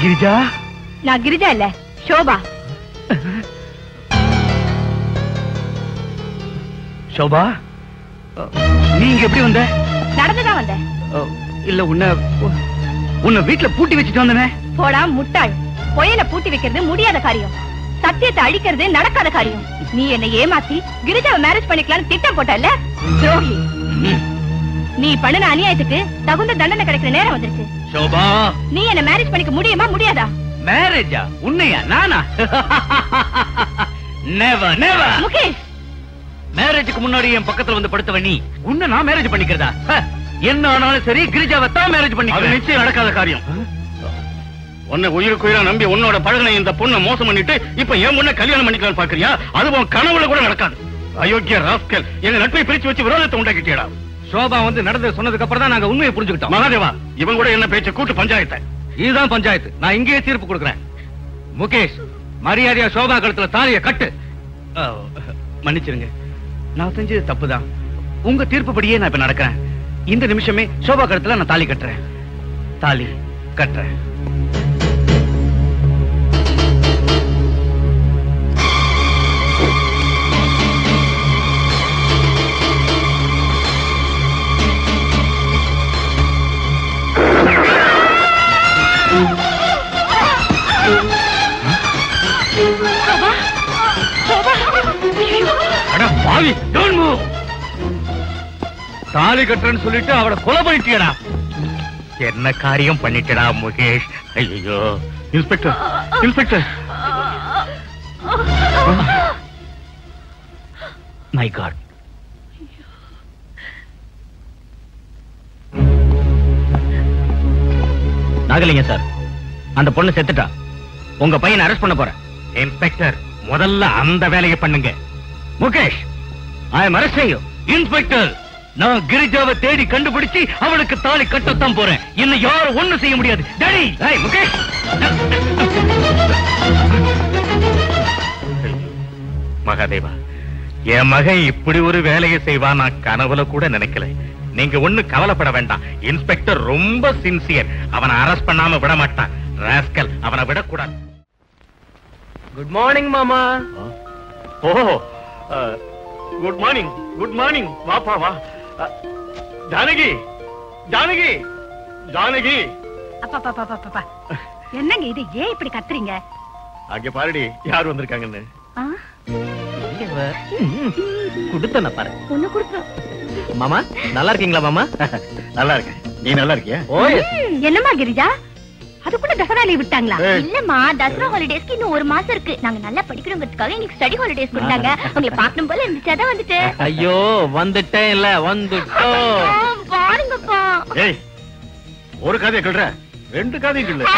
கிரிஜா நான் கிரிஜா இல்ல ஷோபா சோபா நீங்க எப்படி வந்த நடந்துதான் வந்தேன் இல்ல உன்னை உன்னை வீட்டுல பூட்டி வச்சுட்டு வந்தனே போடா முட்டாள் புயல பூட்டி வைக்கிறது முடியாத காரியம் சத்தியத்தை அழிக்கிறது நடக்காத காரியம் நீ என்னை ஏமாத்தி கிரிஜாவை மேரேஜ் பண்ணிக்கலாம்னு திட்டம் போட்டல்ல துரோகி நீ பண்ணுன அநியாயத்துக்கு தகுந்த தண்டனை கிடைக்கிற நேரம் வந்துருச்சு சோபா நீ என்ன மேரேஜ் பண்ணிக்க முடியுமா முடியாதா மேரேஜா உன்னையா நானா நெவர் நெவர் முகேஷ் மேரேஜுக்கு முன்னாடி என் பக்கத்துல வந்து படுத்தவ நீ உன்னை நான் மேரேஜ் பண்ணிக்கிறதா ஹ, என்ன ஆனாலும் சரி கிரிஜாவை தான் மேரேஜ் பண்ணிக்கிறேன் நிச்சயம் நடக்காத காரியம் உன்னை உயிருக்கு உயிரா நம்பி உன்னோட பழகின இந்த பொண்ணை மோசம் பண்ணிட்டு இப்ப என் பொண்ணை கல்யாணம் பண்ணிக்கலாம் பாக்குறியா அது உன் கனவுல கூட நடக்காது அயோக்கிய ராஸ்கல் எங்க நட்பை பிரிச்சு வச்சு விரோதத்தை உண்டாக்கிட்டியடா சோபா வந்து நடந்தது சொன்னதுக்கு அப்புறம் தான் நாங்க உண்மையை புரிஞ்சுக்கிட்டோம் மகாதேவா இவன் கூட என்ன பேச்ச கூட்டு பஞ்சாயத்தை இதுதான் பஞ்சாயத்து நான் இங்கேயே தீர்ப்பு கொடுக்குறேன் முகேஷ் மரியாதையா சோபா கழுத்துல தாலிய கட்டு அஹ், மன்னிச்சிருங்க நான் செஞ்சது தப்புதான் உங்க தீர்ப்புப்படியே நான் இப்ப நடக்கிறேன் இந்த நிமிஷமே சோபா கழுத்துல நான் தாலி கட்டுறேன் தாலி கட்டுறேன் அட பாவி டோன்ட் மூவ் தாலி கட்டுறேன்னு சொல்லிட்டு அவளை கொலை பண்ணிட்டியடா என்ன காரியம் பண்ணிட்டடா முகேஷ் ஐயோ inspector inspector my god Nagalingam sir அந்த பொண்ணு செத்துட்டா உங்க பையனை அரெஸ்ட் பண்ண போறேன் இன்ஸ்பெக்டர் முதல்ல அந்த வேலையை பண்ணுங்க முகேஷ் ஐ எம் அரெஸ்ட் செய்யும் இன்ஸ்பெக்டர் நான் கிரிஜாவை தேடி கண்டுபிடிச்சு அவளுக்கு தாலி கட்டத்தான் போறேன் என்ன யாரும் ஒண்ணு செய்ய முடியாது டேடி ஏய் முகேஷ் மகாதேவா என் மகன் இப்படி ஒரு வேலையை செய்வான் நான் கனவுல கூட நினைக்கல நீங்க ஒண்ணு கவலைப்பட வேண்டாம் இன்ஸ்பெக்டர் ரொம்ப சின்சியர் அவனை அரெஸ்ட் பண்ணாம விட மாட்டான் ராஸ்கல் அவனை விடக்கூடாது குட் மார்னிங் மாமா oh good morning good morning வாப்பா வா அஹ், ஜானகி ஜானகி ஜானகி அப்பா பாப்பா பாப்பா என்னங்க இது ஏன் இப்படி கத்துறீங்க அங்க பாருடி யார் வந்திருக்காங்கன்னு ஆ? குடுத்தன பாரு ஒண்ணு கொடுப்போம் மாமா நல்லா இருக்கீங்களா மாமா நல்லா இருக்கேன் நீ நல்லா இருக்கியா ஓய் என்னம்மா கிரிஜா அதுக்குள்ள தசரா லீவ் விட்டாங்களா ஏய், இல்லம்மா தசரா ஹாலிடேஸ்க்கு இன்னும் ஒரு மாசம் இருக்கு நாங்க நல்லா படிக்கணுங்கிறதுக்காக எங்களுக்கு ஸ்டடி ஹாலிடேஸ் கொடுத்தாங்க உங்களை பார்க்கணும் போல இருந்துச்சு அதான் வந்துட்டேன் ஐயோ வந்துட்டேன் இல்ல வந்துட்டோம் ஆ, பாருங்கப்பா ஏய் ஒரு கதையை சொல்ற ரெண்டு கதையும் சொல்லு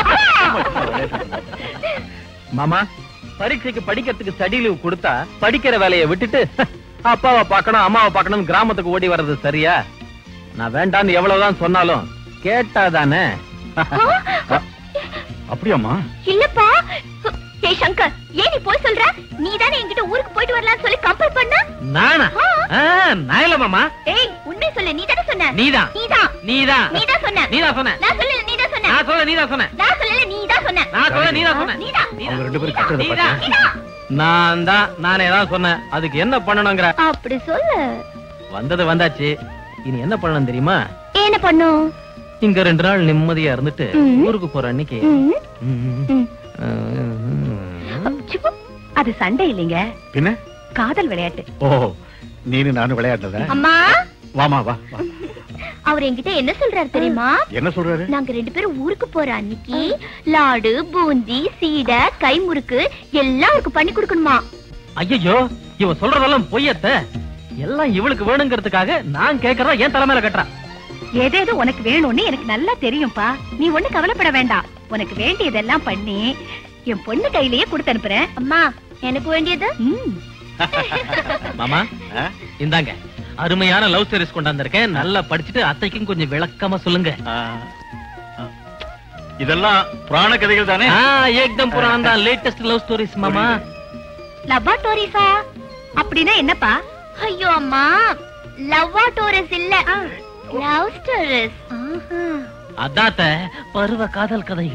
மாமா பரீட்சைக்கு படிக்கிறதுக்கு ஸ்டடி லீவ் கொடுத்தா படிக்கிற வேலையை விட்டுட்டு அப்பாவை பார்க்கணும் அம்மாவை பார்க்கணும் கிராமத்துக்கு ஓடி வர்றது சரியா நான் வேண்டான்னு எவ்வளவுதான் சொன்னாலும் கேட்டாதானே அப்படியாம்மா இல்லப்பா ஏய் சங்கர் ஏன் நீ போய் சொல்ற நீ தானே என்கிட்ட ஊருக்கு போயிட்டு வரலாம்னு சொல்லி கம்பல் பண்ண நானா ஆ, நான் இல்ல மாமா ஏய் உண்மை சொல்லு நீ தானே சொன்ன நீதான் நீதான் நீதான் நீதான் சொன்ன நீதான் சொன்ன நான் சொல்லல நீதான் சொன்ன நான் சொல்ல நீதான் சொன்ன நான் சொல்லல நீதான் சொன்ன நான் சொல்ல நீதான் சொன்ன நீதான் அவங்க ரெண்டு பேரும் கட்டுறத நீதான். பாத்தியா? நீதான் நான் தான் நானே தான் சொன்னேன் அதுக்கு என்ன பண்ணணுங்கிற அப்படி சொல்லு வந்தது வந்தாச்சு இனி என்ன பண்ணணும் தெரியுமா என்ன பண்ணும் இங்க ரெண்டு நாள் நிம்மதியா இருந்துட்டு ம். ஊருக்கு போற அன்னைக்கு ம், ம், ம். ம். சிப்பு, அது சண்டை இல்லைங்க பின்ன காதல் விளையாட்டு ஓ நீனு நானும் விளையாடுறதா அம்மா வாமா வா வா. அவர் என்கிட்ட என்ன சொல்றாரு தெரியுமா என்ன சொல்றாரு நாங்க ரெண்டு பேரும் ஊருக்கு போற அன்னைக்கு லாடு பூந்தி சீடை கைமுறுக்கு எல்லாம் அவருக்கு பண்ணி கொடுக்கணுமா ஐயையோ இவன் சொல்றதெல்லாம் பொய்யத்த எல்லாம் இவளுக்கு வேணுங்கிறதுக்காக நான் கேக்குறதா என் தலைமையில கட்டுறான் ஏதேதோ உனக்கு வேணும்னு எனக்கு நல்லா தெரியும்பா நீ ஒண்ணு கவலைப்பட வேண்டாம் உனக்கு வேண்டியதெல்லாம் பண்ணி என் பொண்ணு கையிலேயே கொடுத்து அனுப்புறேன் அம்மா எனக்கு வேண்டியது ம். மாமா ஆ? இந்தாங்க அருமையான லவ் ஸ்டோரிஸ் கொண்டாந்துருக்கேன் நல்லா படிச்சுட்டு அத்தைக்கும் கொஞ்சம் விளக்கமா சொல்லுங்க ஆ, ஆ. இதெல்லாம் புராண கதைகள் தானே ஆ, ஏக்தம் புராணம் தான் லேட்டஸ்ட் லவ் ஸ்டோரிஸ் மாமா லபாட்டோரிஸா அப்படின்னா என்னப்பா ஐயோ அம்மா லவ்வா டோரஸ் இல்ல லவ் ஸ்டோரஸ் அதாத்த பருவ காதல் கதைகள்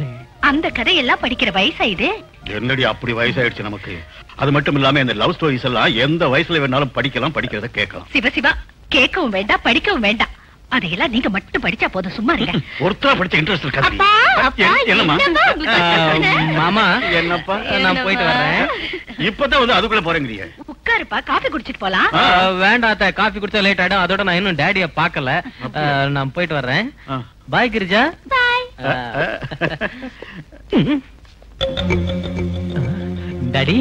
அந்த கதையெல்லாம் படிக்கிற வயசா இது என்னடி அப்படி வயசாயிடுச்சு நமக்கு அது மட்டும் இல்லாம இந்த லவ் ஸ்டோரிஸ் எல்லாம் எந்த வயசுல வேணாலும் படிக்கலாம் படிக்கிறத கேட்கலாம் சிவ சிவா கேட்கவும் வேண்டாம் படிக்கவும் வேண்டாம் அதையெல்லாம் நீங்க மட்டும் படிச்சா போதும் சும்மா இருங்க ஒருத்தரா படிச்ச இன்ட்ரெஸ்ட் இருக்காது அப்பா, அப்பா, என்னம்மா என்னப்பா உங்களுக்கு பிரச்சனை? மாமா என்னப்பா நான் போயிட்டு வர்றேன் இப்பதான் வந்து அதுக்குள்ள போறேங்கிறீங்க உட்காருப்பா காஃபி குடிச்சிட்டு போலாம் ஆ. வேண்டாம் அத்தை காஃபி குடிச்சா லேட் ஆயிடும் அதோட நான் இன்னும் டேடிய பார்க்கல அஹ், நான் போயிட்டு வர்றேன் ஆ. பாய் கிரிஜா பாய் டாடி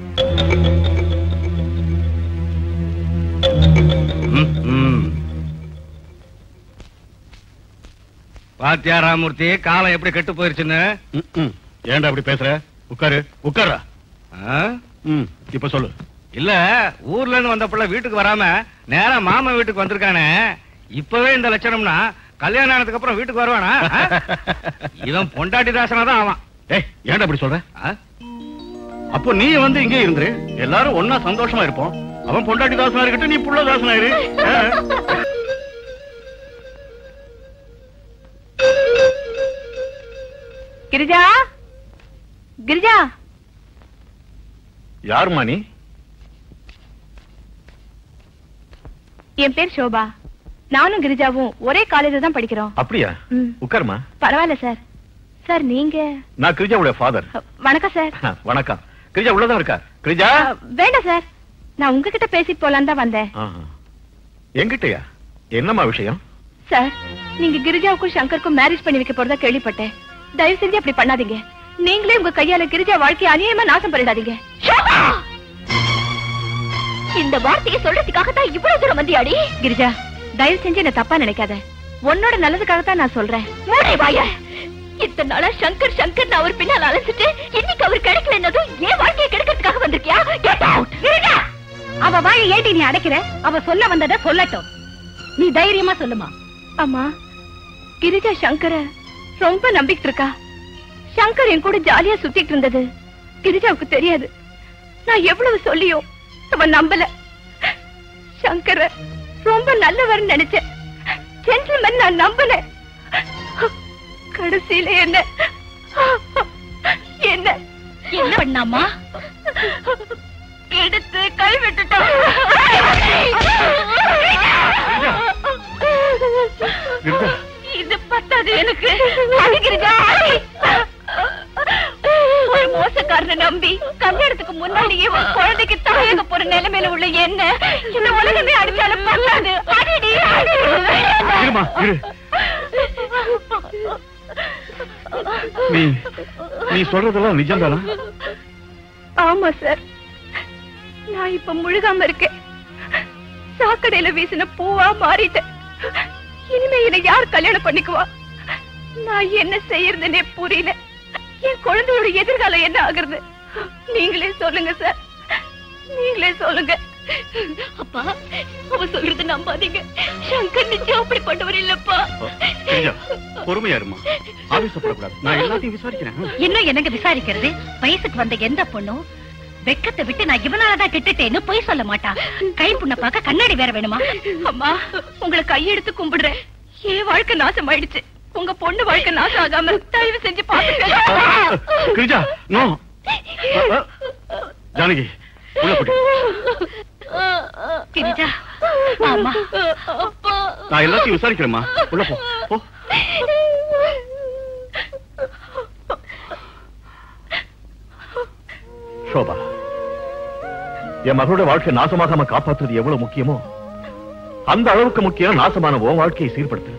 பாத்தியா ராமூர்த்தி காலம் எப்படி கெட்டு போயிருச்சுன்னு ஏன்டா அப்படி பேசுற உட்காரு உட்காரா ம் இப்ப சொல்லு இல்ல ஊர்ல இருந்து வந்த புள்ள வீட்டுக்கு வராம நேரா மாமா வீட்டுக்கு வந்திருக்கானே இப்பவே இந்த லட்சணம்னா கல்யாணம் ஆனதுக்கு அப்புறம் வீட்டுக்கு வருவானா ஆ? இவன் பொண்டாட்டி தாசனா தான் ஆவான் ஏய் ஏன்டா அப்படி சொல்ற ஆ? அப்போ நீ வந்து இங்கே இருந்துரு எல்லாரும் ஒன்னா சந்தோஷமா இருப்போம் அவன் பொண்டாட்டி தாசனா இருக்கட்டும் நீ புள்ள தாசனா இரு ஆ. கிரிஜா கிரிஜா யாரும்மா நீ என் பேர் சோபா நானும் கிரிஜாவும் ஒரே காலேஜ்ல தான் படிக்கிறோம் அப்படியா ம். உட்காருமா பரவாயில்ல சார் சார் நீங்க நான் கிரிஜாவுடைய ஃபாதர் அ, வணக்கம் சார் வணக்கம் கிரிஜா உள்ளதான் இருக்கா கிரிஜா அ, வேண்டாம் சார் நான் உங்ககிட்ட பேசிட்டு போலான்னு தான் வந்தேன் ஆஹா. என்கிட்டயா என்னம்மா விஷயம் சார் நீங்க கிரிஜாவுக்கும் சங்கருக்கும் மேரேஜ் பண்ணி வைக்க போறதா கேள்விப்பட்டேன் தயவு செஞ்சு அப்படி பண்ணாதீங்க நீங்களே உங்க கையால கிரிஜா வாழ்க்கையை அநியாயமா நாசம் பண்ணிடாதீங்க ஷோபா! இந்த வார்த்தையை சொல்றதுக்காக தான் இவ்வளவு தூரம் வந்தியாடி கிரிஜா தயவு செஞ்சு என்ன தப்பா நினைக்காத உன்னோட நல்லதுக்காக தான் நான் சொல்றேன் மூடி வாய இத்தனை நாளா சங்கர் சங்கர் அவர் பின்னால் அலைஞ்சிட்டு இன்னைக்கு அவர் கிடைக்கலன்னதும் என் வாழ்க்கையை கெடுக்கிறதுக்காக வந்திருக்கியா கெட் அவுட் அவ வாயை ஏண்டி நீ அடைக்கிற அவ சொல்ல வந்தத சொல்லட்டும் நீ தைரியமா சொல்லுமா அம்மா கிரிஜா சங்கர ரொம்ப நம்பிக்கிட்டு இருக்கா சங்கர் என் கூட ஜாலியா சுத்திட்டு இருந்தது கிரிஜாவுக்கு தெரியாது நான் எவ்வளவு சொல்லியும் அவன் நம்பல சங்கர ரொம்ப நல்லவர்னு நினைச்சேன் ஜென்டில்மேன் நான் நம்பினேன் கடைசியில என்ன என்ன என்ன பண்ணாமா எடுத்து கை விட்டுட்டான் கிரிஜா. இது பத்தாது எனக்கு அழுகிறதா ஒரு மோசக்காரனை நம்பி கல்யாணத்துக்கு முன்னாடியே ஒரு குழந்தைக்கு தாயக போற நிலைமையில உள்ள என்ன இந்த உலகமே அடிச்சாலும் பத்தாது அடிடி அடி இருமா இரு நீ நீ சொல்றதெல்லாம் நிஜம்தானா ஆமா சார் நான் இப்ப முழுகாம இருக்கேன் சாக்கடையில வீசின பூவா மாறிட்டேன் இனிமே என்னை யார் கல்யாணம் பண்ணிக்குவா நான் என்ன செய்யறதுன்னே புரியல என் குழந்தையோட எதிர்காலம் என்ன ஆகுறது நீங்களே சொல்லுங்க சார் நீங்களே சொல்லுங்க அப்பா அவ சொல்றது நம்பாதீங்க சங்கர் நிச்சயம் அப்படிப்பட்டவர் இல்லப்பா கிரிஜா பொறுமையா இருமா ஆவேசப்படக்கூடாது நான் எல்லாத்தையும் விசாரிக்கிறேன் இன்னும் என்னங்க விசாரிக்கிறது வயசுக்கு வந்த எந்த பொண்ணும் வெக்கத்தை விட்டு நான் இவனாலதான் கெட்டுட்டேன்னு பொய் சொல்ல மாட்டா கை புண்ண பார்க்க கண்ணாடி வேற வேணுமா அம்மா உங்களை கையெடுத்து கும்பிடுறேன் என் வாழ்க்கை நாசம் ஆயிடுச்சு உங்க பொண்ணு வாழ்க்கை நாசம் ஆகாம தயவு செஞ்சு பாத்துக்க கிரிஜா நோ ஜானகி உள்ள போட்டு கிரிஜா ஆமா அப்பா நான் எல்லாத்தையும் விசாரிக்கிறேம்மா உள்ள போ போ சோபா என் மகளோட வாழ்க்கை நாசமாகாம காப்பாத்துறது எவ்வளவு முக்கியமோ அந்த அளவுக்கு முக்கியம் நாசமான உன் வாழ்க்கையை சீர்படுத்துறது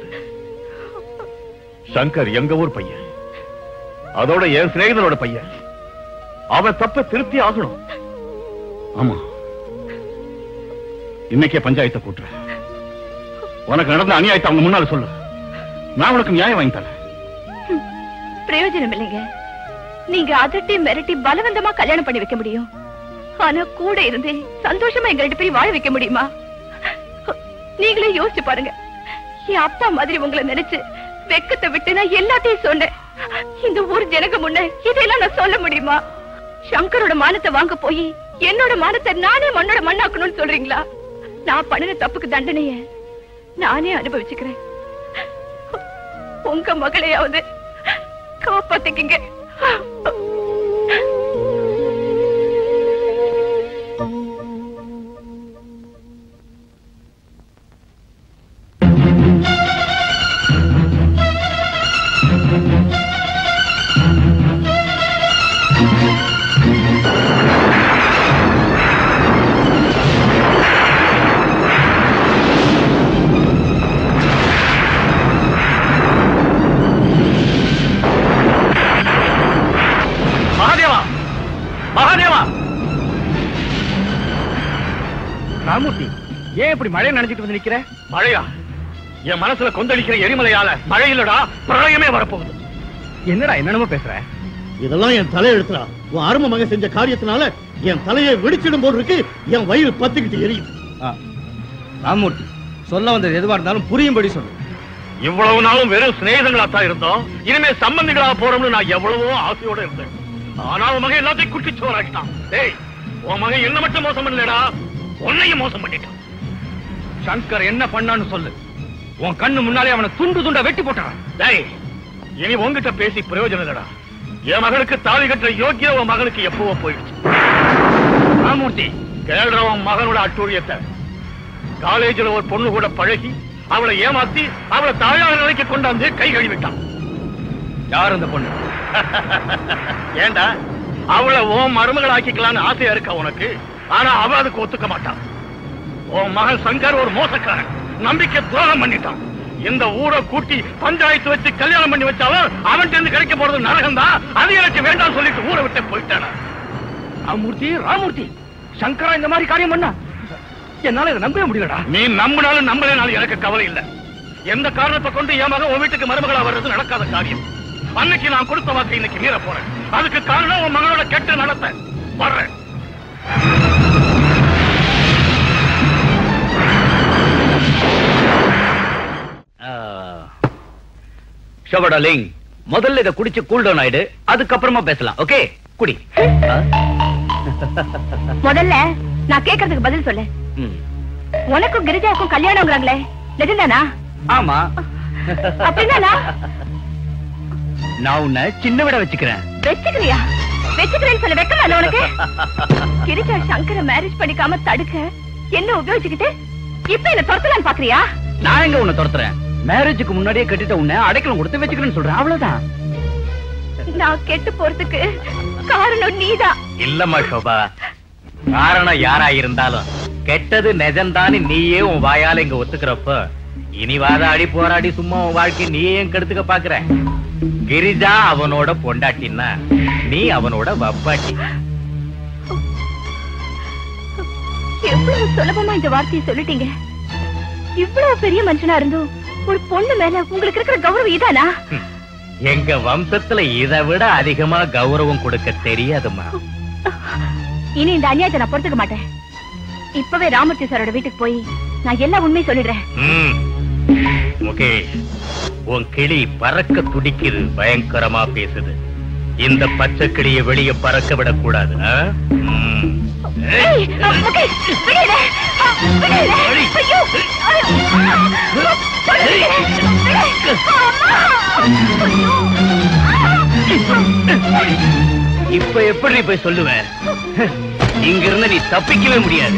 சங்கர் எங்க ஊர் பையன் அதோட என் சிநேகிதனோட பையன் அவன் தப்ப திருப்தி ஆகணும் ஆமா இன்னைக்கே பஞ்சாயத்தை கூட்டுறேன் உனக்கு நடந்த அநியாயத்தை அவங்க முன்னால சொல்லு நான் உனக்கு நியாயம் வாங்கி தரேன் பிரயோஜனம் இல்லைங்க நீங்க அதட்டி மிரட்டி பலவந்தமா கல்யாணம் பண்ணி வைக்க முடியும் ஆனா கூட இருந்து சந்தோஷமா எங்க ரெண்டு பேரும் வாழ வைக்க முடியுமா நீங்களே யோசிச்சு பாருங்க என் அப்பா மாதிரி உங்களை நினைச்சு வெக்கத்தை விட்டு நான் எல்லாத்தையும் சொன்னேன் இந்த ஊர் ஜனங்க முன்ன இதெல்லாம் நான் சொல்ல முடியுமா சங்கரோட மானத்தை வாங்க போய் என்னோட மானத்தை நானே மண்ணோட மண்ணாக்கணும்னு சொல்றீங்களா நான் பண்ணின தப்புக்கு தண்டனைய நானே அனுபவிச்சுக்கிறேன் உங்க மகளையாவது காப்பாத்திக்கிங்க மகாதேவா மகாதேவா ராமூர்த்தி ஏன் இப்படி மழை நினைச்சிட்டு வந்து நிக்கிற மழையா என் மனசுல கொந்தளிக்கிற எரிமலையால மழை இல்லடா பிரளயமே வரப்போகுது என்னடா என்னென்னமோ பேசுற இதெல்லாம் என் தலையெழுத்துறா உன் அருமை மகன் செஞ்ச காரியத்தினால என் தலையை வெடிச்சிடும் போல் இருக்கு என் வயிறு பத்துக்கிட்டு எரியும் ராமூர்த்தி சொல்ல வந்தது எதுவா இருந்தாலும் புரியும்படி சொல்லு இவ்வளவு நாளும் வெறும் சிநேகிதங்களா தான் இருந்தோம் இனிமே சம்பந்திகளா போறோம்னு நான் எவ்வளவோ ஆசையோட இருந்தேன் ஆனா உன் மகன் எல்லாத்தையும் குட்டிச்சோராக்கிட்டான் டேய் உன் மகன் என்ன மட்டும் மோசம் பண்ணலடா உன்னையும் மோசம் பண்ணிட்டான் சங்கர் என்ன பண்ணான்னு சொல்லு உன் கண்ணு முன்னாலே அவனை துண்டு துண்டா வெட்டி போட்டான் டேய் இனி உன்கிட்ட பேசி பிரயோஜனம் இல்லடா என் மகனுக்கு தாலி கட்டுற யோக்கிய உன் மகனுக்கு எப்பவோ போயிடுச்சு ராமூர்த்தி கேள்ற உன் மகனோட அட்டூழியத்தை காலேஜில் ஒரு பொண்ணு கூட பழகி அவளை ஏமாத்தி அவளை தாயார் நிலைக்கு கொண்டாந்து கை கழுவிட்டான் யார் அந்த பொண்ணு ஏண்டா அவளை ஓம் மருமகள் ஆக்கிக்கலாம்னு ஆசையா இருக்கா உனக்கு ஆனா அவ அதுக்கு ஒத்துக்க மாட்டான் உன் மகன் சங்கர் ஒரு மோசக்காரன் நம்பிக்கை துரோகம் பண்ணிட்டான் இந்த ஊரை கூட்டி பஞ்சாயத்து வச்சு கல்யாணம் பண்ணி வச்சாலும் அவன்கிட்ட இருந்து கிடைக்க போறது நரகம் தான் அது எனக்கு வேண்டாம் சொல்லிட்டு ஊரை விட்டு போயிட்டானா ராமூர்த்தி ராமூர்த்தி சங்கரா இந்த மாதிரி காரியம் பண்ணா என்னால இதை நம்பவே முடியலடா நீ நம்பினாலும் நம்பலைனாலும் எனக்கு கவலை இல்ல எந்த காரணத்தை கொண்டு என் மகன் உன் வீட்டுக்கு மருமகளா வர்றது நடக்காத காரியம் அன்னைக்கு நான் கொடுத்த வாக்கு இன்னைக்கு மீற போறேன் அதுக்கு காரணம் உன் மகனோட கெட்ட நடத்தை வர்றேன் ஷோபடாலிங் முதல்ல இதை குடிச்சு கூல் டவுன் ஆயிடு அதுக்கப்புறமா பேசலாம் ஓகே குடி ஆ? முதல்ல நான் கேக்குறதுக்கு பதில் சொல்லு ம். உனக்கும் கிரிஜாவுக்கும் கல்யாணம்ங்கிறாங்களே நிஜம்தானா ஆமா அப்படின்னா நான் உன்னை சின்ன விட வச்சுக்கிறேன் வச்சுக்கிறியா வச்சுக்கிறேன்னு சொல்ல வெக்கமா இல்ல உனக்கு கிரிஜா சங்கர மேரேஜ் பண்ணிக்காம தடுக்க என்ன உபயோகிச்சுக்கிட்டு இப்ப என்ன துரத்தலான்னு பாக்குறியா நான் எங்க உன்னை துரத்துறேன் மேரேஜுக்கு முன்னாடியே கட்டிட்ட உன்னை அடைக்கலம் கொடுத்து வச்சுக்கிறேன்னு சொல்றேன் அவ்வளவுதான் நான் கெட்டு போறதுக்கு காரணம் நீதான் இல்லம்மா சோபா காரணம் யாரா இருந்தாலும் கெட்டது நிஜம்தான்னு நீயே உன் வாயால இங்க ஒத்துக்கிறப்ப இனி வாதாடி போராடி சும்மா உன் வாழ்க்கை நீயே ஏன் கெடுத்துக்க பாக்குற கிரிஜா அவனோட பொண்டாட்டின்னா நீ அவனோட வப்பாட்டி எவ்வளவு சுலபமா இந்த வார்த்தையை சொல்லிட்டீங்க இவ்வளவு பெரிய மனுஷனா இருந்தும் ஒரு பொண்ணு மேல உங்களுக்கு இருக்கிற கௌரவம் இதானா எங்க வம்சத்துல இதை விட அதிகமா கௌரவம் கொடுக்க தெரியாதுமா இனி இந்த அநியாயத்தை நான் பொறுத்துக்க மாட்டேன் இப்பவே ராமூர்த்தி சாரோட வீட்டுக்கு போய் நான் எல்லா உண்மையும் சொல்லிடுறேன் ம். முகேஷ் உன் கிளி பறக்க துடிக்குது பயங்கரமா பேசுது இந்த பச்சை கிளிய வெளிய பறக்க விடக்கூடாது ஆ? ம். ஏய், அ, முகேஷ், விடுடா. அ, விடுடா. ஐயோ. அ, விடு. இப்ப எப்படி போய் சொல்லுவ இங்க இருந்து நீ தப்பிக்கவே முடியாது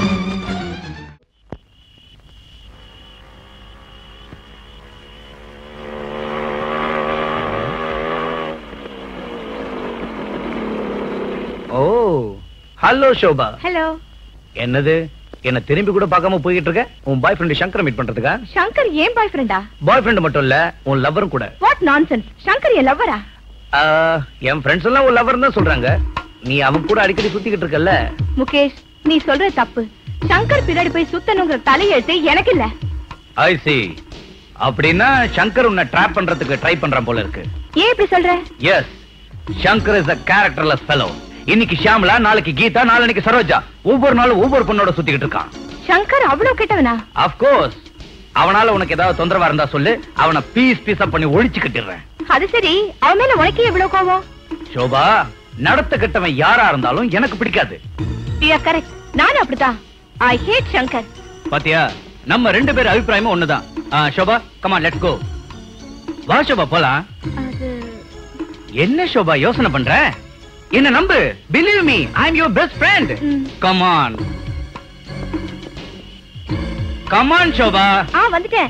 ஓ ஹலோ சோபா ஹலோ என்னது என்ன திரும்பி கூட பார்க்காம போயிட்டு இருக்க உன் பாய் ஃப்ரெண்ட் சங்கரை மீட் பண்றதுக்கா சங்கர் ஏன் பாய் ஃப்ரெண்டா பாய் ஃப்ரெண்ட் மட்டும் இல்ல உன் லவரும் கூட வாட் நான்சென்ஸ் சங்கர் என் லவ்வரா ஆ, என் ஃப்ரெண்ட்ஸ் எல்லாம் உன் லவர் தான் சொல்றாங்க நீ அவன் கூட அடிக்கடி சுத்திக்கிட்டு இருக்கல்ல முகேஷ் நீ சொல்ற தப்பு சங்கர் பின்னாடி போய் சுத்தணுங்கிற தலையெழுத்து எனக்கு இல்ல ஐ see அப்படின்னா சங்கர் உன்னை ட்ராப் பண்றதுக்கு ட்ரை பண்றான் போல இருக்கு ஏன் இப்படி சொல்ற yes Shankar is a characterless fellow இன்னைக்கு ஷியாமலா நாளைக்கு கீதா நாளைக்கு சரோஜா ஒவ்வொரு நாளும் ஒவ்வொரு பொண்ணோட சுத்திக்கிட்டு இருக்கான் சங்கர் அவ்வளவு கெட்டவனா ஆஃப் கோர்ஸ் அவனால உனக்கு ஏதாவது தொந்தரவா இருந்தா சொல்லு அவனை பீஸ் பீஸா பண்ணி ஒழிச்சு கட்டிடுறேன் அது சரி அவன் மேல உனக்கே எவ்வளவு கோவம் சோபா நடத்த கெட்டவன் யாரா இருந்தாலும் எனக்கு பிடிக்காது யூ கரெக்ட் நானும் அப்படித்தான் ஐ ஹேட் சங்கர் பாத்தியா நம்ம ரெண்டு பேர் அபிப்பிராயமும் ஒண்ணுதான் ஆ, சோபா கமா லெட்ஸ் கோ வா சோபா போலாம் அது என்ன சோபா யோசனை பண்ற என்ன நம்பு believe me I am your best friend ம். Come on come on Shobha ஆ வந்துட்டேன்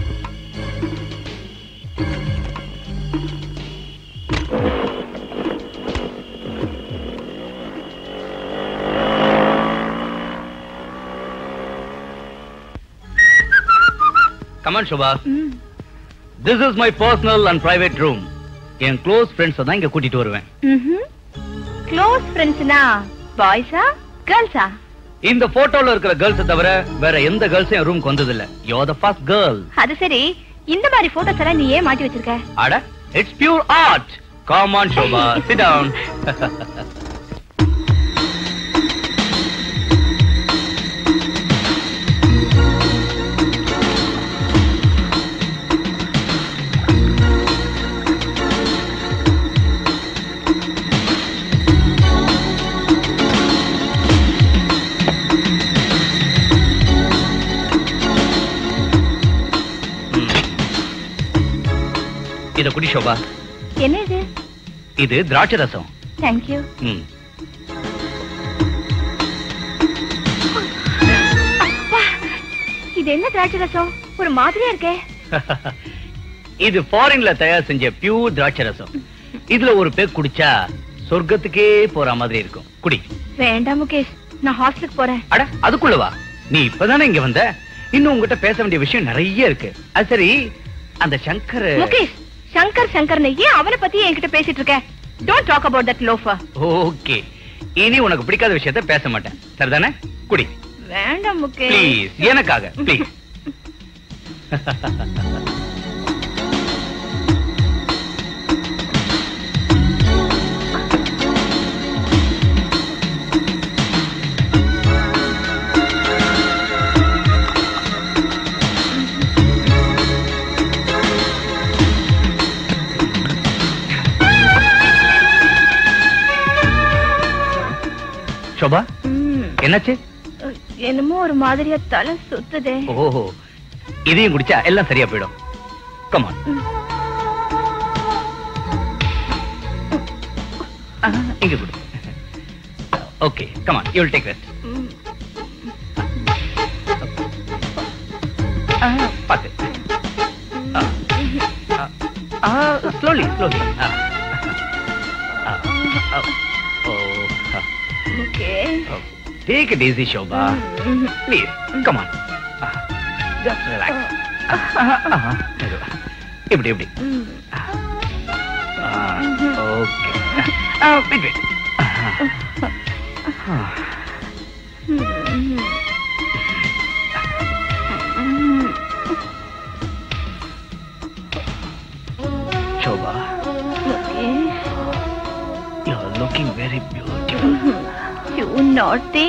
கம் ஆன் சோபா ம். This is my personal and private room என் க்ளோஸ் ஃப்ரெண்ட்ஸ் தான் இங்க கூட்டிட்டு வருவேன் ம்ஹும். க்ளோஸ் ஃப்ரெண்ட்ஸ்னா பாய்ஸா கேர்ள்ஸா இந்த போட்டோல இருக்கிற கேர்ள்ஸ் தவிர வேற எந்த கேர்ள்ஸும் என் ரூம்க்கு வந்தது இல்ல யோ த ஃபர்ஸ்ட் கேர்ள் அது சரி இந்த மாதிரி போட்டோஸ் எல்லாம் நீ ஏன் மாட்டி வச்சிருக்க அட it's pure art come on Shobha sit down இத குடி சோபா என்ன இது இது திராட்சை ரசம் தேங்க்யூ ம். இது என்ன திராட்சை ரசம் ஒரு மாதிரியா இருக்கே இது ஃபாரின்ல தயார் செஞ்ச பியூர் திராட்சை ரசம் இதுல ஒரு பேக் குடிச்சா சொர்க்கத்துக்கே போற மாதிரி இருக்கும் குடி வேண்டாம் முகேஷ் நான் ஹாஸ்டலுக்கு போறேன் அட அதுக்குள்ளவா நீ இப்பதானே இங்க வந்த இன்னும் உங்ககிட்ட பேச வேண்டிய விஷயம் நிறைய இருக்கு அது சரி அந்த சங்கர் முகேஷ் சங்கர் சங்கர்னு ஏன் அவனை பத்தி என்கிட்ட பேசிட்டு இருக்க don't talk about that loafer okay இனி உனக்கு பிடிக்காத விஷயத்த பேச மாட்டேன் சரிதானே குடி வேண்டாம் முகேஷ் ப்ளீஸ் எனக்காக ப்ளீஸ் சோபா ம், என்னாச்சு என்னமோ ஒரு மாதிரியா தலை சுத்துதே ஓஹோ இதையும் குடிச்சா எல்லாம் சரியா போயிடும் கமான் இங்க குடு okay come on you will take rest ம், பாத்து slowly slowly Mukesh take it easy Shobha ம், ப்ளீஸ் கமான் ஜஸ்ட் ரிலாக்ஸ் இப்படி இப்படி ம். Okay wait wait Shobha, Mukesh you're looking very beautiful. You naughty.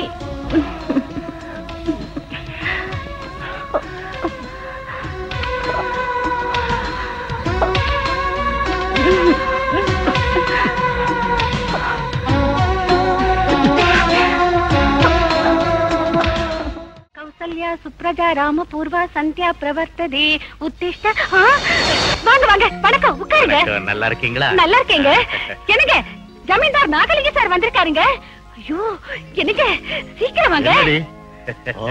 Kausalya சுப்ரஜா ராம பூர்வா சந்தியா பிரவர்த்ததே உத்திஷ்ட ஆ, வாங்க வாங்க வணக்கம் உட்காருங்க வணக்கம், நல்லா இருக்கீங்களா நல்லா இருக்கேங்க என்னங்க ஜமீன்தார் நாகலிங்க சார் வந்திருக்காருங்க ஐயோ என்னங்க சீக்கிரம் வாங்க என்னடி? ஓ.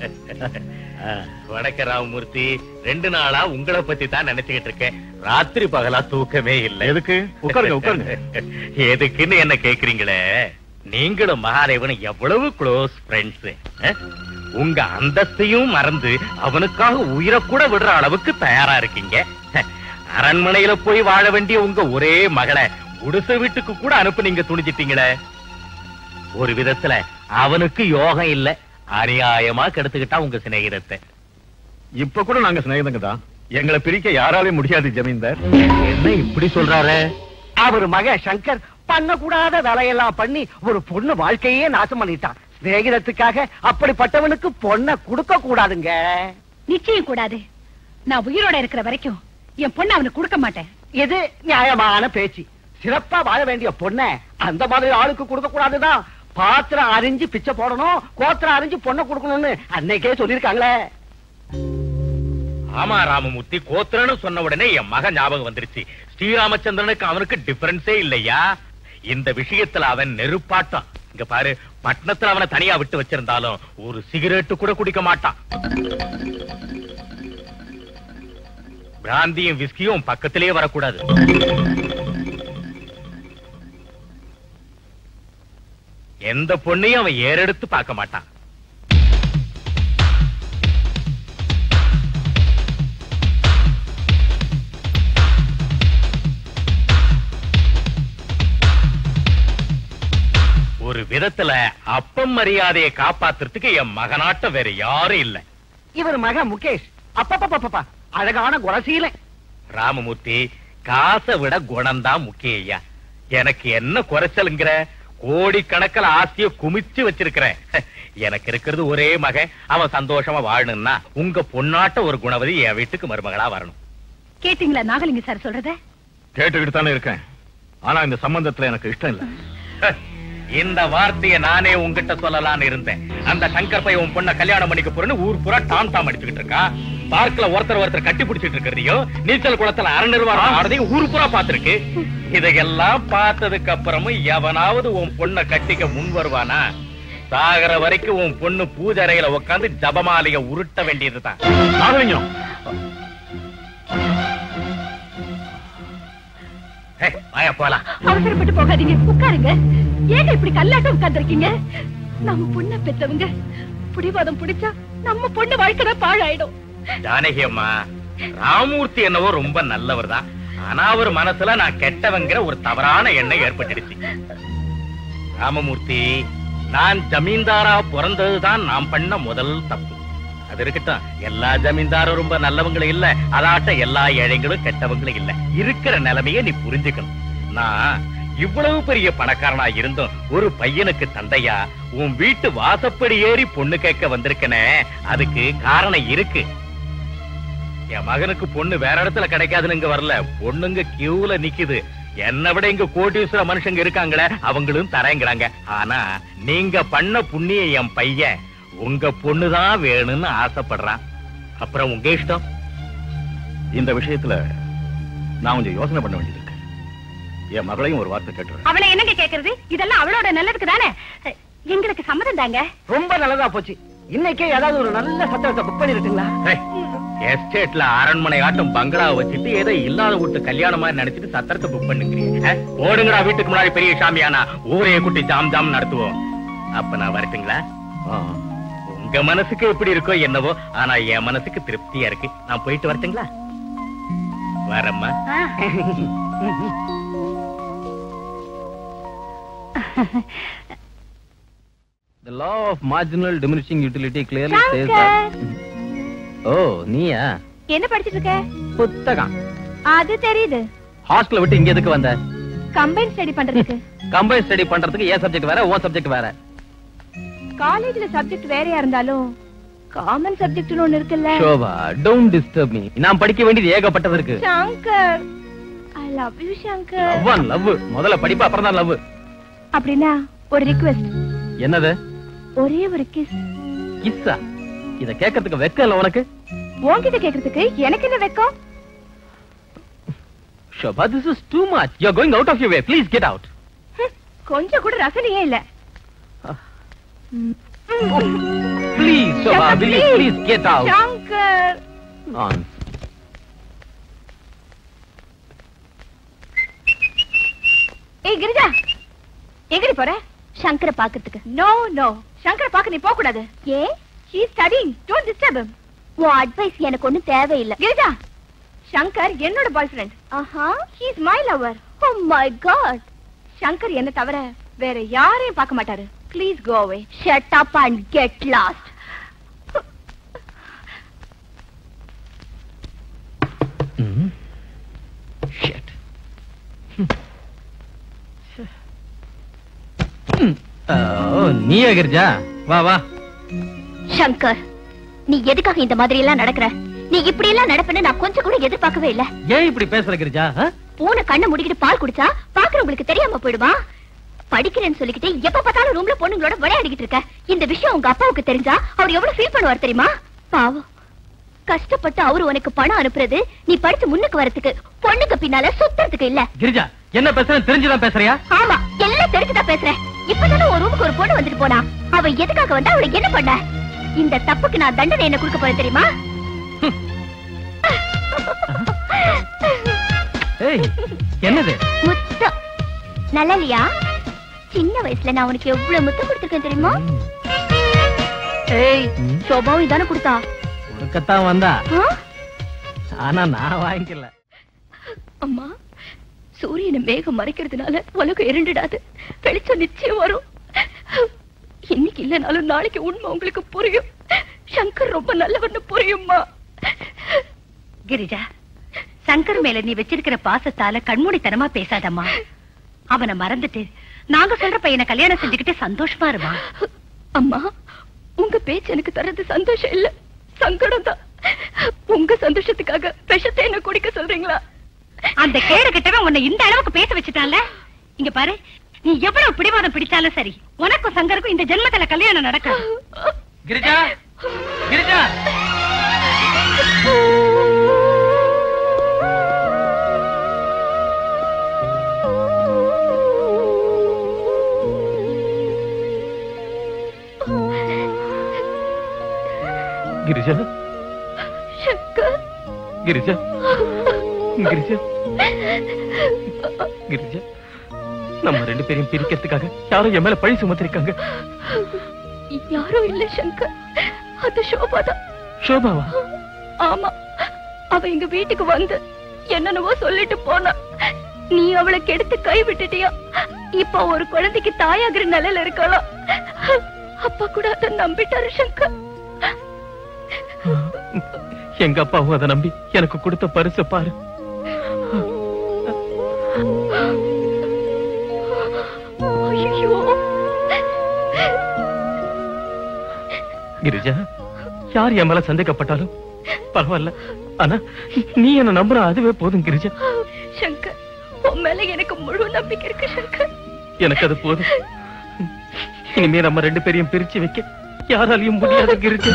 வணக்க ராமமூர்த்தி ரெண்டு நாளா உங்களை பத்தி தான் நினைச்சுக்கிட்டு இருக்கேன் ராத்திரி பகலா தூக்கமே இல்ல எதுக்கு? உட்காருங்க, உட்காருங்க. எதுக்குன்னு என்ன கேக்குறீங்களே நீங்களும் மகாதேவனும் எவ்வளவு க்ளோஸ் ஃப்ரெண்ட்ஸ் உங்க அந்தஸ்தையும் மறந்து அவனுக்காக உயிரை கூட விடுற அளவுக்கு தயாரா இருக்கீங்க அரண்மனையில போய் வாழ வேண்டிய உங்க ஒரே மகளை குடிசை வீட்டுக்கு கூட அனுப்ப நீங்க துணிச்சிட்டீங்களே ஒரு விதத்துல அவனுக்கு யோகம் இல்ல அநியாயமா கெடுத்துக்கிட்டா உங்க சிநேகிதத்தை இப்ப கூட நாங்க சிநேகிதங்க தான் எங்களை பிரிக்க யாராலையும் முடியாது ஜமீன்தார் என்ன இப்படி சொல்றாரு அவர் மக சங்கர் பண்ணக்கூடாத வேலையெல்லாம் பண்ணி ஒரு பொண்ணு வாழ்க்கையே நாசம் பண்ணிட்டான் சிநேகிதத்துக்காக அப்படிப்பட்டவனுக்கு பொண்ணை கொடுக்க கூடாதுங்க நிச்சயம் கூடாது நான் உயிரோட இருக்கிற வரைக்கும் என் பொண்ணு அவனுக்கு கொடுக்க மாட்டேன் இது நியாயமான பேச்சு சிறப்பா வாழ வேண்டிய பொண்ண அந்த மாதிரி ஆளுக்கு கொடுக்க கூடாதுதான் பாத்திரம் அரிஞ்சு பிச்சை போடணும் கோத்திரம் அரிஞ்சு பொண்ணை கொடுக்கணும்னு அன்னைக்கே சொல்லிருக்காங்களே ஆமா ராமமூர்த்தி கோத்திரன்னு சொன்ன உடனே என் மகன் ஞாபகம் வந்துருச்சு ஸ்ரீராமச்சந்திரனுக்கு அவனுக்கு டிஃபரன்ஸே இல்லையா இந்த விஷயத்துல அவன் நெருப்பாட்டான் இங்க பாரு பட்டணத்துல அவனை தனியா விட்டு வச்சிருந்தாலும் ஒரு சிகரெட்டு கூட குடிக்க மாட்டான் பிராந்தியும் விஸ்கியும் பக்கத்திலேயே வரக்கூடாது எந்த பொண்ணையும் அவன் ஏறெடுத்து பார்க்க மாட்டான் ஒரு விதத்துல அப்பம் மரியாதையை காப்பாத்துறதுக்கு என் மகனாட்டம் வேற யாரும் இல்ல இவர் மகன் முகேஷ் அப்பப்பப்பப்பா அழகான குணசீலன் ராமமூர்த்தி காசை விட குணம்தான் முக்கியம் ஐயா எனக்கு என்ன குறைச்சலுங்கிற கோடிக்கணக்கில் ஆசைய குமிச்சு வச்சிருக்கிறேன் எனக்கு இருக்கிறது ஒரே மகன் அவன் சந்தோஷமா வாழணும்னா உங்க பொண்ணாட்ட ஒரு குணவதி என் வீட்டுக்கு மருமகளா வரணும் கேட்டீங்களா நாகலிங்க சார் சொல்றத கேட்டுக்கிட்டு தானே இருக்கேன் ஆனா இந்த சம்பந்தத்துல எனக்கு இஷ்டம் இல்ல இந்த வார்த்தையை நானே உங்ககிட்ட சொல்லலாம்னு இருந்தேன் அந்த சங்கர் பையன் உன் பொண்ண கல்யாணம் பண்ணிக்க போறேன்னு ஊர் பூரா டாம் டாம் அடிச்சுக்கிட்டு இருக்கான் பார்க்ல ஒருத்தர் ஒருத்தர் கட்டி பிடிச்சிட்டு இருக்கிறதையும் நீச்சல் குளத்துல அரை நிர்வாகம் ஆடுறதையும் ஊர் பூரா பாத்திருக்கு இதையெல்லாம் பார்த்ததுக்கு அப்புறமும் எவனாவது உன் பொண்ண கட்டிக்க முன் வருவானா சாகர வரைக்கும் உன் பொண்ணு பூஜரையில உட்கார்ந்து ஜபமாலைய உருட்ட வேண்டியதுதான் நாகலிங்கம் ஏய், வாயா போலாம் அவசரப்பட்டு போகாதீங்க உட்காருங்க ஏங்க இப்படி கல்லாட்டம் உட்கார்ந்திருக்கீங்க நம்ம பொண்ண பெத்தவங்க புடிவாதம் பிடிச்சா நம்ம பொண்ணு வாழ்க்கை பாழாயிடும் ஜானகி அம்மா ராமூர்த்தி என்னவோ ரொம்ப நல்லவர் தான் ஆனா அவர் மனசுல நான் கெட்டவங்கிற ஒரு தவறான எண்ணம் ஏற்பட்டுடுச்சு ராமமூர்த்தி நான் ஜமீன்தாரா பிறந்ததுதான் நான் பண்ண முதல் தப்பு அது இருக்கட்டும் எல்லா ஜமீன்தாரும் ரொம்ப நல்லவங்களும் இல்ல அதாட்ட எல்லா ஏழைகளும் கெட்டவங்களும் இல்ல இருக்கிற நிலைமைய நீ புரிஞ்சுக்கணும் நான் இவ்வளவு பெரிய பணக்காரனா இருந்தும் ஒரு பையனுக்கு தந்தையா உன் வீட்டு வாசப்படி ஏறி பொண்ணு கேட்க வந்திருக்கனே அதுக்கு காரணம் இருக்கு என் மகனுக்கு பொண்ணு வேற இடத்துல கிடைக்காதுன்னு இங்க வரல பொண்ணுங்க கியூல நிக்குது என்னை விட இங்க கோட்டீஸ்வர மனுஷங்க இருக்காங்களே அவங்களும் தரேங்கிறாங்க ஆனா நீங்க பண்ண புண்ணிய என் பையன் உங்க பொண்ணுதான் வேணும்னு ஆசைப்படுறான் அப்புறம் உங்க இஷ்டம் இந்த விஷயத்துல நான் கொஞ்சம் யோசனை பண்ண வேண்டியது இருக்கு என் மகளையும் ஒரு வார்த்தை கேட்டுறேன் அவளை என்னங்க கேக்குறது இதெல்லாம் அவளோட நல்லதுக்கு தானே எங்களுக்கு சம்மதம் தாங்க ரொம்ப நல்லதா போச்சு இன்னைக்கே ஏதாவது ஒரு நல்ல சத்திரத்தை புக் பண்ணிருட்டுங்களா ஏய், எஸ்டேட்ல அரண்மனை ஆட்டம் பங்களா வச்சுட்டு ஏதோ இல்லாத வீட்டு கல்யாணம் மாதிரி நினைச்சிட்டு சத்திரத்தை புக் பண்ணுங்கிறீங்க ஓடுங்கடா வீட்டுக்கு முன்னாடி பெரிய சாமியானா ஊரைய குட்டி ஜாம் ஜாம் நடத்துவோம் அப்ப நான் வரட்டுங்களா ஆ. உங்க மனசுக்கு எப்படி இருக்கோ என்னவோ ஆனா என் மனசுக்கு திருப்தியா இருக்கு நான் போயிட்டு வரட்டுங்களா வரம்மா The law of marginal diminishing utility clearly says that. ஓ நீயா என்ன படிச்சிட்டு இருக்க புத்தகம் அது தெரியுது ஹாஸ்டல்ல விட்டு இங்க எதுக்கு வந்த கம்பைன் ஸ்டடி பண்றதுக்கு கம்பைன் ஸ்டடி பண்றதுக்கு ஏன் சப்ஜெக்ட் வேற ஓ சப்ஜெக்ட் வேற காலேஜ்ல சப்ஜெக்ட் வேறையா இருந்தாலும் காமன் சப்ஜெக்ட்னு ஒண்ணு இருக்குல்ல ஷோபா டோன்ட் டிஸ்டர்ப் மீ நான் படிக்க வேண்டியது ஏகப்பட்டது இருக்கு Shankar I love you Shankar love and love முதல்ல படிப்பு அப்புறம் தான் லவ் அப்படின்னா ஒரு ரிக்வெஸ்ட் என்னது ஒரே ஒரு கிஸ் கிஸ்ஸா இத கேட்கறதுக்கு வெக்கம் இல்ல உனக்கு உன்கிட்ட கேக்குறதுக்கு எனக்கு என்ன வெக்கம் Shobha this is too much you are going out of you way please get out ஹம், கொஞ்சம் கூட ரசனையே இல்ல please Shobha will you please get out Shankar on ஏய் கிரிஜா எங்கடி போற சங்கரை பாக்கிறதுக்கு நோ நோ சங்கர பாக்க நீ போக கூடாது ஏ he studying don't disturb him உன் அட்வைஸ் எனக்கு ஒண்ணும் தேவையில்லை கிரிஜா சங்கர் என்னோட பாய் ஃப்ரெண்ட் ஆஹா he is my lover oh my god Shankar என்ன தவிர வேற யாரையும் பார்க்க மாட்டாரு please go away shut up and get lost Shit. ஓ நீயா கிரிஜா வா வா சங்கர் நீ எதுக்காக இந்த மாதிரி எல்லாம் நடக்கிற நீ இப்படி எல்லாம் நடப்பேன்னு நான் கொஞ்சம் கூட எதிர்பார்க்கவே இல்ல ஏன் இப்படி பேசுற கிரிஜா ஆ? பூனை கண்ணை முடிக்கிட்டு பால் குடிச்சா பாக்குறவங்களுக்கு தெரியாம போயிடுமா படிக்கிறேன்னு சொல்லிக்கிட்டு எப்ப பார்த்தாலும் ரூம்ல பொண்ணுங்களோட விளையாடிக்கிட்டு இருக்க இந்த விஷயம் உங்க அப்பாவுக்கு தெரிஞ்சா அவர் எவ்வளவு ஃபீல் பண்ணுவார் தெரியுமா பாவம் கஷ்டப்பட்டு அவரு உனக்கு பணம் அனுப்புறது நீ படிச்சு முன்னுக்கு வரதுக்கு பொண்ணுக்கு பின்னால சுத்துறதுக்கு இல்ல கிரிஜா என்ன பேசுறேன் தெரிஞ்சுதான் பேசுறியா ஆமா எல்லாம் தெரிஞ்சுதான் பேசுறேன் இப்பதானே ஒரு ரூமுக்கு ஒரு பொண்ணு வந்துட்டு போனா அவ எதுக்காக வந்தா அவளுக்கு என்ன பண்ண இந்த தப்புக்கு நான் தண்டனை என்ன கொடுக்க போறேன் தெரியுமா ஏய் என்னது முத்தம் நல்லா இல்லையா சின்ன வயசுல நான் உனக்கு எவ்வளவு முத்தம் கொடுத்திருக்கேன் தெரியுமா ஏய் சோபாவும் இதானே கொடுத்தா உனக்கத்தான் வந்தா ஆ? ஆனா நான் வாங்கிக்கல அம்மா சூரியனை மேகம் மறைக்கிறதுனால உலகம் இருண்டுடாது வெளிச்சம் நிச்சயம் வரும் இன்னைக்கு இல்லைனாலும் நாளைக்கு உண்மை உங்களுக்கு புரியும் சங்கர் ரொம்ப நல்லவன்னு புரியும்மா கிரிஜா சங்கர் மேல நீ வச்சிருக்கிற பாசத்தால கண்மூடித்தனமா பேசாதம்மா அவனை மறந்துட்டு நாங்க சொல்ற பையனை கல்யாணம் செஞ்சுக்கிட்டு சந்தோஷமா இருமா அம்மா உங்க பேச்சு எனக்கு தர்றது சந்தோஷம் இல்ல சங்கடம் தான் உங்க சந்தோஷத்துக்காக விஷத்தை என்ன குடிக்க சொல்றீங்களா அந்த கேடு கிட்டவன் உன்னை இந்த அளவுக்கு பேச வச்சுட்டான்ல இங்க பாரு நீ எவ்வளவு பிடிவாதம் பிடிச்சாலும் சரி உனக்கும் சங்கருக்கும் இந்த ஜென்மத்துல கல்யாணம் நடக்காது கிரிஜா கிரிஜா கிரிஜா சங்கர் கிரிஜா கிரிஜா கிரிஜா நம்ம ரெண்டு பேரையும் பிரிக்கிறதுக்காக யாரும் என் மேல பழி சுமத்திருக்காங்க யாரும் இல்ல சங்கர் அது சோபாதான் சோபாவா ஆமா அவ எங்க வீட்டுக்கு வந்து என்னென்னவோ சொல்லிட்டு போனா நீ அவளை கெடுத்து கை விட்டுட்டியா இப்ப ஒரு குழந்தைக்கு தாயாகிற நிலையில இருக்கலாம் அப்பா கூட அதை நம்பிட்டாரு சங்கர் எங்க அப்பாவும் அதை நம்பி எனக்கு கொடுத்த பரிசு பாரு ஐயோ கிரிஜா யார் என் மேல சந்தேகப்பட்டாலும் பரவாயில்ல ஆனா நீ என்ன நம்புற அதுவே போதும் கிரிஜா சங்கர் உன் மேல எனக்கு முழு நம்பிக்கை இருக்கு சங்கர் எனக்கு அது போதும் இனிமே நம்ம ரெண்டு பேரையும் பிரிச்சு வைக்க யாராலையும் முடியாது கிரிஜா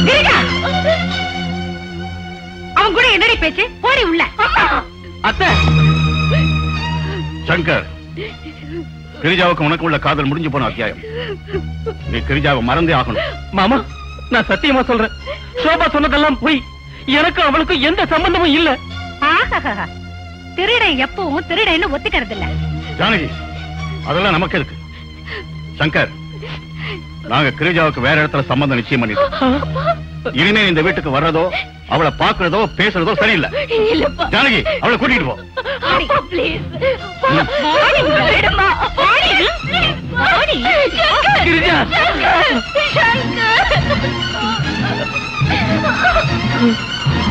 அவன் கூட என்னடி பேச்சு போடி உள்ள அத்தை சங்கர் கிரிஜாவுக்கு உனக்கு உள்ள காதல் முடிஞ்சு போன அத்தியாயம் நீ கிரிஜாவை மறந்தே ஆகணும் மாமா நான் சத்தியமா சொல்றேன் சோபா சொன்னதெல்லாம் போய் எனக்கு அவளுக்கு எந்த சம்பந்தமும் இல்ல ஆஹாஹா. திருடன் எப்பவும் திருடன்னு ஒத்துக்கிறது இல்ல ஜானகி அதெல்லாம் நமக்கு இருக்கு சங்கர் நாங்க கிரிஜாவுக்கு வேற இடத்துல சம்பந்தம் நிச்சயம் பண்ணிட்டோம் இனிமே இந்த வீட்டுக்கு வர்றதோ அவளை பாக்குறதோ பேசுறதோ சரியில்லை இல்லப்பா ஜானகி அவளை கூட்டிட்டு போ அப்பா ப்ளீஸ் போடி உள்ள. விடுமா போடி. போடி. கிரிஜா சங்கர்